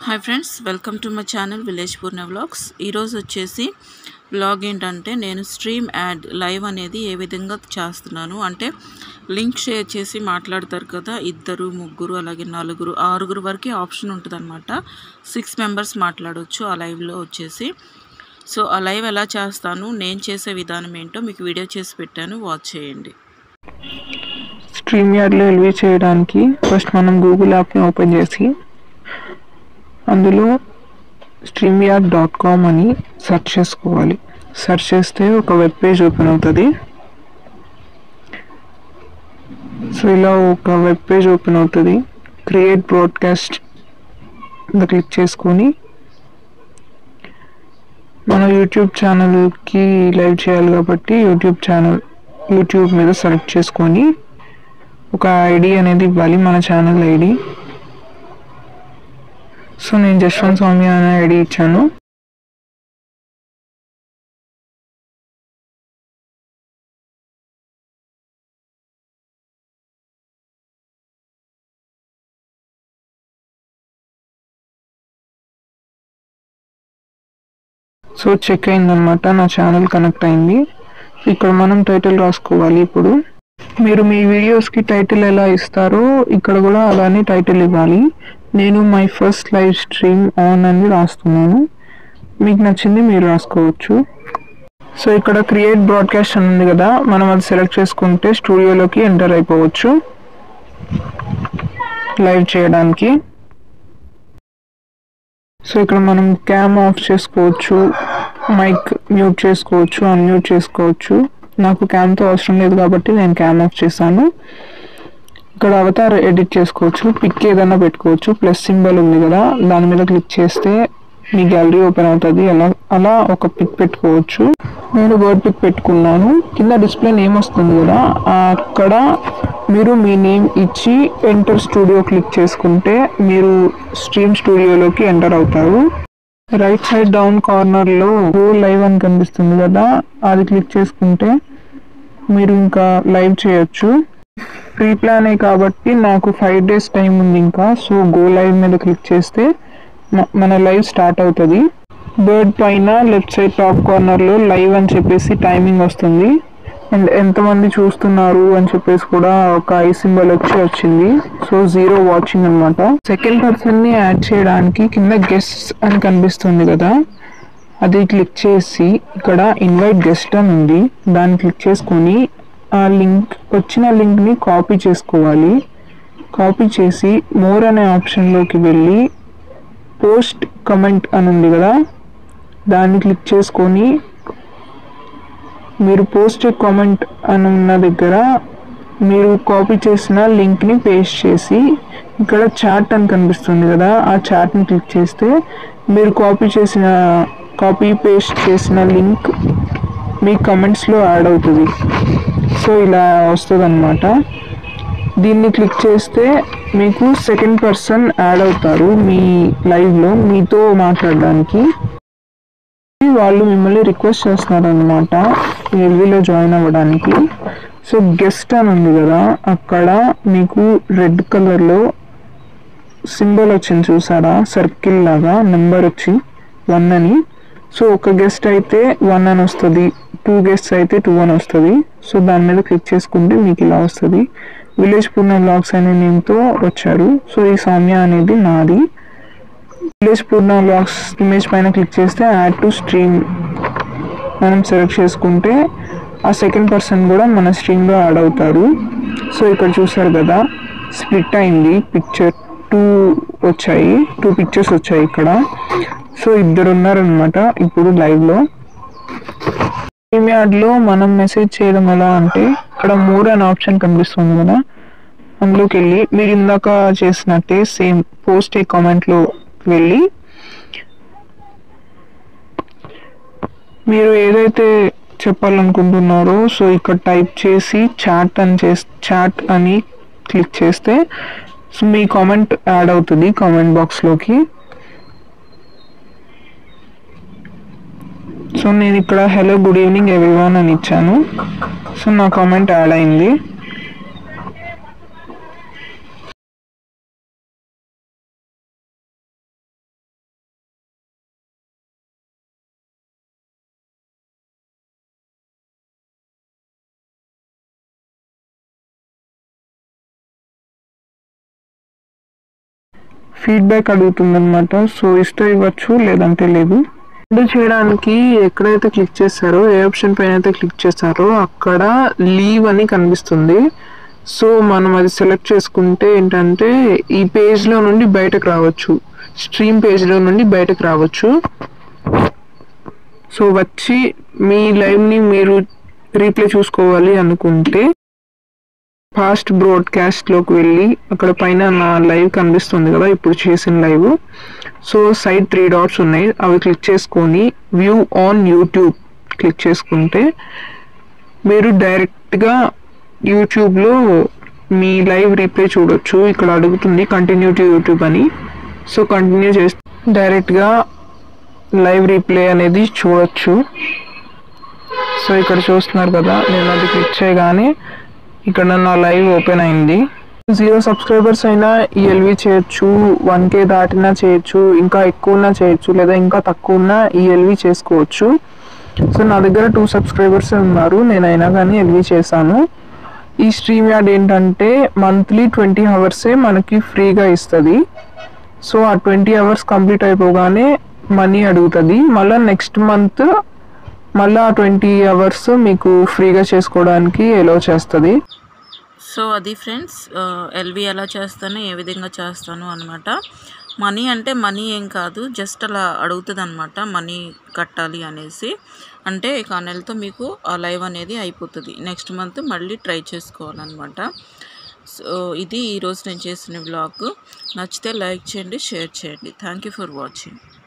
hi friends welcome to my channel village Purna vlogs ఈరోజు వచ్చేసి vlog ఏంటంటే నేను స్ట్రీమ్ యాడ్ లైవ్ అనేది ఏ విధంగా చేస్తున్నాను అంటే లింక్ షేర్ చేసి మాట్లాడతారు కదా ఇద్దరు ముగ్గురు అలాగే నలుగురు ఆరుగురు వరకు ఆప్షన్ ఉంటుంది అనమాట సిక్స్ మెంబర్స్ మాట్లాడవచ్చు ఆ లైవ్లో వచ్చేసి సో ఆ లైవ్ ఎలా చేస్తాను నేను చేసే విధానం ఏంటో మీకు వీడియో చేసి పెట్టాను వాచ్ చేయండి స్ట్రీమ్ యార్డ్లో ఎల్వి చేయడానికి ఫస్ట్ మనం గూగుల్ యాప్ని ఓపెన్ చేసి అందులో స్ట్రీమ్ యార్డ్ డాట్ కామ్ అని సెర్చ్ చేసుకోవాలి సెర్చ్ చేస్తే ఒక వెబ్ పేజ్ ఓపెన్ అవుతుంది సో ఇలా ఒక వెబ్ పేజ్ ఓపెన్ అవుతుంది క్రియేట్ బ్రాడ్కాస్ట్ క్లిక్ చేసుకొని మన యూట్యూబ్ ఛానల్కి లైవ్ చేయాలి కాబట్టి యూట్యూబ్ ఛానల్ యూట్యూబ్ మీద సెలెక్ట్ చేసుకొని ఒక ఐడి అనేది ఇవ్వాలి మన ఛానల్ ఐడి సో నేను జశ్వంత్ స్వామి అనే ఐడి ఇచ్చాను సో చెక్ అయిందనమాట నా ఛానల్ కనెక్ట్ అయింది ఇక్కడ మనం టైటిల్ రాసుకోవాలి ఇప్పుడు మీరు మీ వీడియోస్కి టైటిల్ ఎలా ఇస్తారో ఇక్కడ కూడా అలానే టైటిల్ ఇవ్వాలి నేను my first live stream on అని రాస్తున్నాను మీకు నచ్చింది మీరు రాసుకోవచ్చు సో ఇక్కడ క్రియేట్ బ్రాడ్కాస్ట్ అని ఉంది కదా మనం అది సెలెక్ట్ చేసుకుంటే స్టూడియోలోకి ఎంటర్ అయిపోవచ్చు లైవ్ చేయడానికి సో ఇక్కడ మనం క్యామ్ ఆఫ్ చేసుకోవచ్చు మైక్ మ్యూట్ చేసుకోవచ్చు అన్మ్యూట్ చేసుకోవచ్చు నాకు క్యామ్తో అవసరం లేదు కాబట్టి నేను క్యామ్ ఆఫ్ చేశాను ఇక్కడ అవతార్ ఎడిట్ చేసుకోవచ్చు పిక్ ఏదైనా పెట్టుకోవచ్చు ప్లస్ సింబల్ ఉంది కదా దాని మీద క్లిక్ చేస్తే మీ గ్యాలరీ ఓపెన్ అవుతుంది అలా అలా ఒక పిక్ పెట్టుకోవచ్చు నేను వర్డ్ పిక్ పెట్టుకున్నాను కింద డిస్ప్లే నేమ్ వస్తుంది కదా అక్కడ మీరు మీ నేమ్ ఇచ్చి ఎంటర్ స్టూడియో క్లిక్ చేసుకుంటే మీరు స్ట్రీమ్ స్టూడియోలోకి ఎంటర్ అవుతారు రైట్ సైడ్ డౌన్ కార్నర్లో గో లైవ్ అని కనిపిస్తుంది కదా అది క్లిక్ చేసుకుంటే మీరు ఇంకా లైవ్ చేయొచ్చు ప్రీ ప్లానే కాబట్టి నాకు ఫైవ్ డేస్ టైం ఉంది ఇంకా సో గో లైవ్ మీద క్లిక్ చేస్తే మన లైవ్ స్టార్ట్ అవుతుంది బర్డ్ పైన లెఫ్ట్ సైడ్ టాప్ కార్నర్లో లైవ్ అని చెప్పేసి టైమింగ్ వస్తుంది అండ్ ఎంతమంది చూస్తున్నారు అని చెప్పేసి కూడా ఒక ఐ సింబల్ వచ్చి వచ్చింది సో జీరో వాచింగ్ అనమాట సెకండ్ పర్సన్ని యాడ్ చేయడానికి కింద గెస్ట్ అని కనిపిస్తుంది కదా అది క్లిక్ చేసి ఇక్కడ ఇన్వైట్ గెస్ట్ అని ఉంది దాన్ని క్లిక్ చేసుకొని ఆ లింక్ వచ్చిన లింక్ని కాపీ చేసుకోవాలి కాపీ చేసి మోర్ అనే ఆప్షన్లోకి వెళ్ళి పోస్ట్ కమెంట్ అని ఉంది కదా దాన్ని క్లిక్ చేసుకొని మీరు పోస్ట్ కామెంట్ అని ఉన్న దగ్గర మీరు కాపీ చేసిన లింక్ని పేస్ట్ చేసి ఇక్కడ చాట్ అని కనిపిస్తుంది కదా ఆ చాట్ని క్లిక్ చేస్తే మీరు కాపీ చేసిన కాపీ పేస్ట్ చేసిన లింక్ మీ కమెంట్స్లో యాడ్ అవుతుంది సో ఇలా వస్తుంది అనమాట దీన్ని క్లిక్ చేస్తే మీకు సెకండ్ పర్సన్ యాడ్ అవుతారు మీ లైవ్లో మీతో మాట్లాడడానికి వాళ్ళు మిమ్మల్ని రిక్వెస్ట్ చేస్తున్నారు అనమాట ఎల్వీలో జాయిన్ అవ్వడానికి సో గెస్ట్ అని ఉంది కదా అక్కడ మీకు రెడ్ కలర్లో సింబల్ వచ్చింది చూసారా సర్కిల్ లాగా నెంబర్ వచ్చి వన్ అని సో ఒక గెస్ట్ అయితే వన్ అని వస్తుంది టూ గెస్ట్స్ అయితే టూ అని వస్తుంది సో దాని మీద క్లిక్ చేసుకుంటే మీకు ఇలా వస్తుంది విలేజ్ పూర్ణ బ్లాగ్స్ అనే నేమ్తో వచ్చారు సో ఈ సౌమ్య అనేది నాది విలేజ్ పూర్ణ బ్లాగ్స్ ఇమేజ్ పైన క్లిక్ చేస్తే యాడ్ టు స్ట్రీమ్ మనం సెలెక్ట్ చేసుకుంటే ఆ సెకండ్ పర్సన్ కూడా మన స్ట్రీమ్లో యాడ్ అవుతారు సో ఇక్కడ చూసారు కదా స్ప్లిట్ అయింది పిక్చర్ టూ వచ్చాయి టూ పిక్చర్స్ వచ్చాయి ఇక్కడ సో ఇద్దరు ఉన్నారనమాట ఇప్పుడు లైవ్లో స్ట్రీమ్ యార్డ్లో మనం మెసేజ్ చేయడం ఎలా అంటే ఇక్కడ మోర్ అనే ఆప్షన్ కనిపిస్తుంది కదా అందులోకి వెళ్ళి మీరు ఇందాక చేసినట్టే సేమ్ పోస్ట్ ఏ కామెంట్లో వెళ్ళి మీరు ఏదైతే చెప్పాలనుకుంటున్నారో సో ఇక్కడ టైప్ చేసి చాట్ అని చేసి చాట్ అని క్లిక్ చేస్తే సో మీ కామెంట్ యాడ్ అవుతుంది కామెంట్ బాక్స్లోకి సో నేను ఇక్కడ హలో గుడ్ ఈవినింగ్ ఎవ్రీవన్ అని ఇచ్చాను సో నా కామెంట్ యాడ్ అయింది ఫీడ్బ్యాక్ అడుగుతుంది అనమాట సో ఇస్తే ఇవ్వచ్చు లేదంటే లేదు రెండు చేయడానికి ఎక్కడైతే క్లిక్ చేస్తారో ఏ ఆప్షన్ పైన అయితే క్లిక్ చేస్తారో అక్కడ లీవ్ అని కనిపిస్తుంది సో మనం అది సెలెక్ట్ చేసుకుంటే ఏంటంటే ఈ పేజ్లో నుండి బయటకు రావచ్చు స్ట్రీమ్ పేజ్లో నుండి బయటకు రావచ్చు సో వచ్చి మీ లైవ్ని మీరు రీప్లే చూసుకోవాలి అనుకుంటే ఫాస్ట్ బ్రాడ్కాస్ట్లోకి వెళ్ళి అక్కడ పైన నా లైవ్ కనిపిస్తుంది కదా ఇప్పుడు చేసిన live so side three dots ఉన్నాయి అవి క్లిక్ చేసుకొని వ్యూ ఆన్ యూట్యూబ్ క్లిక్ చేసుకుంటే మీరు డైరెక్ట్గా యూట్యూబ్లో మీ లైవ్ రీప్లే చూడొచ్చు ఇక్కడ అడుగుతుంది కంటిన్యూ టు యూట్యూబ్ అని సో కంటిన్యూ చేస్తే డైరెక్ట్గా లైవ్ రీప్లే అనేది చూడొచ్చు సో ఇక్కడ చూస్తున్నారు కదా నేను అది క్లిక్ చేయగానే ఇక్కడ నా లైవ్ ఓపెన్ అయింది జీరో సబ్స్క్రైబర్స్ అయినా ఈఎల్వి చేయొచ్చు వన్ కే దాటినా చేయొచ్చు ఇంకా ఎక్కువ ఉన్నా చేయొచ్చు లేదా ఇంకా తక్కువ ఉన్నా ఈఎల్వి చేసుకోవచ్చు సో నా దగ్గర టూ సబ్స్క్రైబర్స్ ఉన్నారు నేను అయినా కానీ ఎల్వి చేశాను ఈ స్ట్రీమ్ యార్డ్ ఏంటంటే మంత్లీ ట్వంటీ అవర్సే మనకి ఫ్రీగా ఇస్తుంది సో ఆ ట్వంటీ అవర్స్ కంప్లీట్ అయిపోగానే మనీ అడుగుతుంది మళ్ళీ నెక్స్ట్ మంత్ మళ్ళీ ఆ ట్వంటీ అవర్స్ మీకు ఫ్రీగా చేసుకోవడానికి ఎలో చేస్తుంది సో అది ఫ్రెండ్స్ ఎల్వి ఎలా చేస్తాను ఏ విధంగా చేస్తాను అనమాట మనీ అంటే మనీ ఏం కాదు జస్ట్ అలా అడుగుతుంది అనమాట మనీ కట్టాలి అనేసి అంటే ఇక ఆ నెలతో మీకు ఆ లైవ్ అనేది అయిపోతుంది నెక్స్ట్ మంత్ మళ్ళీ ట్రై చేసుకోవాలన్నమాట సో ఇది ఈరోజు నేను చేసిన బ్లాగ్ నచ్చితే లైక్ చేయండి షేర్ చేయండి థ్యాంక్ యూ ఫర్ వాచింగ్